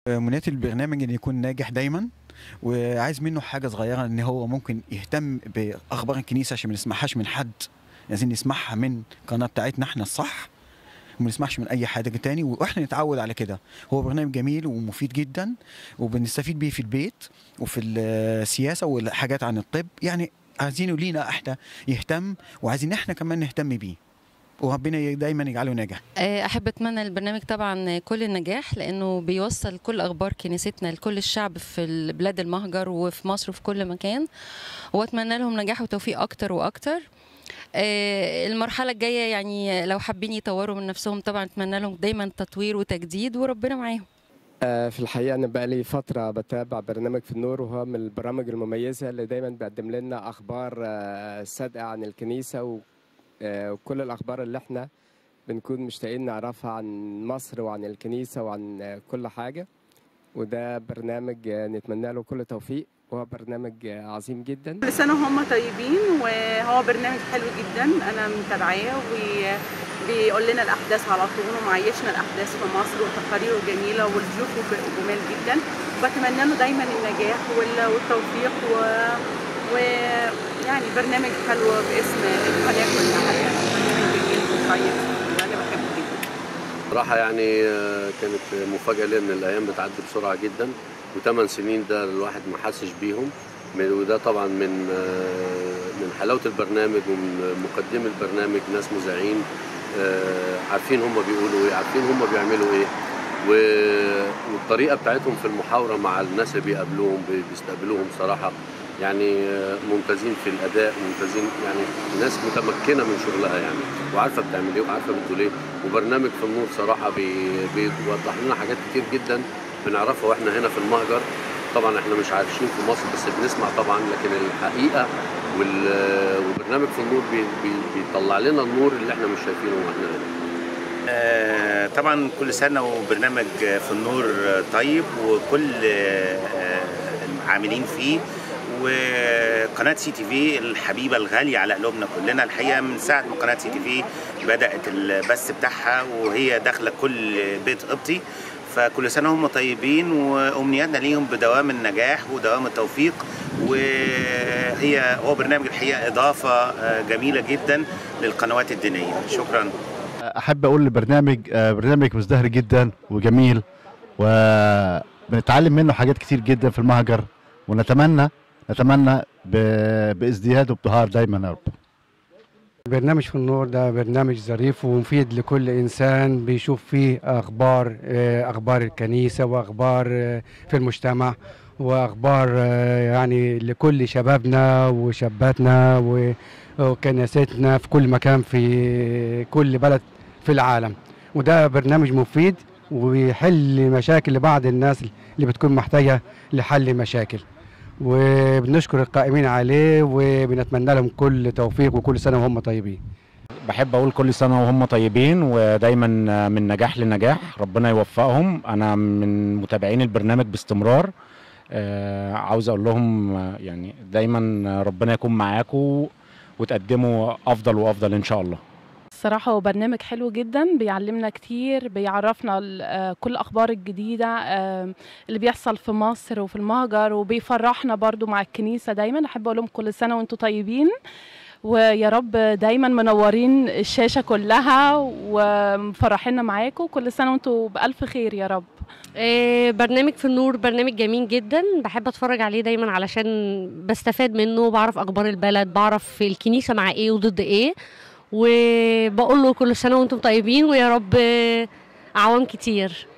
منية البرنامج ان يكون ناجح دايما وعايز منه حاجه صغيره ان هو ممكن يهتم باخبار الكنيسه عشان ما نسمعهاش من حد عايزين نسمعها من القناه بتاعتنا احنا الصح وما نسمعش من اي حاجه تاني واحنا نتعود على كده هو برنامج جميل ومفيد جدا وبنستفيد بيه في البيت وفي السياسه والحاجات عن الطب يعني عايزينه لينا احنا يهتم وعايزين احنا كمان نهتم بيه وربنا دايما يجعله ناجح احب اتمنى البرنامج طبعا كل النجاح لانه بيوصل كل اخبار كنيستنا لكل الشعب في البلاد المهجر وفي مصر وفي كل مكان واتمنى لهم نجاح وتوفيق اكتر واكتر المرحله الجايه يعني لو حابين يطوروا من نفسهم طبعا اتمنى لهم دايما تطوير وتجديد وربنا معاهم في الحقيقة أنا بقالي فترة بتابع برنامج في النور وهو من البرامج المميزة اللي دايما بيقدم لنا أخبار صادقة عن الكنيسة وكل الأخبار اللي احنا بنكون مشتاقين نعرفها عن مصر وعن الكنيسة وعن كل حاجة وده برنامج نتمنى له كل توفيق وهو برنامج عظيم جدا كل سنة وهم طيبين وهو برنامج حلو جدا أنا متابعاه وبيقول لنا الأحداث على طول ومعيشنا الأحداث في مصر وتقاريره جميلة والضيوف جمال جدا وبتمنى له دايما النجاح والتوفيق و... ويعني برنامج حلو باسم القناة كلها يعني برنامج جميل وطيب وأنا بحبه جدا صراحة يعني كانت مفاجأة لي إن الأيام بتعدي بسرعة جدا وثمان سنين ده الواحد ما حسش بيهم وده طبعا من من حلاوه البرنامج ومن مقدمي البرنامج ناس مذيعين عارفين هم بيقولوا ايه عارفين هم بيعملوا ايه والطريقه بتاعتهم في المحاوره مع الناس اللي بيقابلوهم بيستقبلوهم صراحه يعني ممتازين في الاداء ممتازين يعني ناس متمكنه من شغلها يعني وعارفه بتعمل ايه وعارفه بتقول ايه وبرنامج في النور صراحه بيوضح لنا حاجات كتير جدا بنعرفها واحنا هنا في المهجر طبعا احنا مش عايشين في مصر بس بنسمع طبعا لكن الحقيقه وبرنامج في النور بي بي بيطلع لنا النور اللي احنا مش شايفينه واحنا هنا آه طبعا كل سنه وبرنامج في النور طيب وكل آه العاملين فيه وقناه سي تي في الحبيبه الغاليه على قلوبنا كلنا الحقيقه من ساعه ما قناه سي تي في بدات البث بتاعها وهي داخله كل بيت قبطي فكل سنه هم طيبين وامنياتنا ليهم بدوام النجاح ودوام التوفيق وهي هو برنامج الحقيقه اضافه جميله جدا للقنوات الدينيه شكرا احب اقول البرنامج برنامج مزدهر جدا وجميل وبنتعلم منه حاجات كتير جدا في المهجر ونتمنى نتمنى بازدياد وابتهار دايما يا رب برنامج في النور ده برنامج ظريف ومفيد لكل انسان بيشوف فيه اخبار اخبار الكنيسه واخبار في المجتمع واخبار يعني لكل شبابنا وشاباتنا وكنيستنا في كل مكان في كل بلد في العالم وده برنامج مفيد وبيحل مشاكل لبعض الناس اللي بتكون محتاجه لحل مشاكل وبنشكر القائمين عليه وبنتمنى لهم كل توفيق وكل سنه وهم طيبين بحب اقول كل سنه وهم طيبين ودايما من نجاح لنجاح ربنا يوفقهم انا من متابعين البرنامج باستمرار آه عاوز اقول لهم يعني دايما ربنا يكون معاكم وتقدموا افضل وافضل ان شاء الله الصراحة هو برنامج حلو جدا بيعلمنا كتير بيعرفنا كل الأخبار الجديدة اللي بيحصل في مصر وفي المهجر وبيفرحنا برضو مع الكنيسة دايما أحب أقول لهم كل سنة وأنتم طيبين ويا رب دايما منورين الشاشة كلها ومفرحينا معاكم كل سنة وأنتم بألف خير يا رب برنامج في النور برنامج جميل جدا بحب اتفرج عليه دايما علشان بستفاد منه بعرف اخبار البلد بعرف الكنيسه مع ايه وضد ايه وبقول له كل سنه وانتم طيبين ويا رب اعوام كتير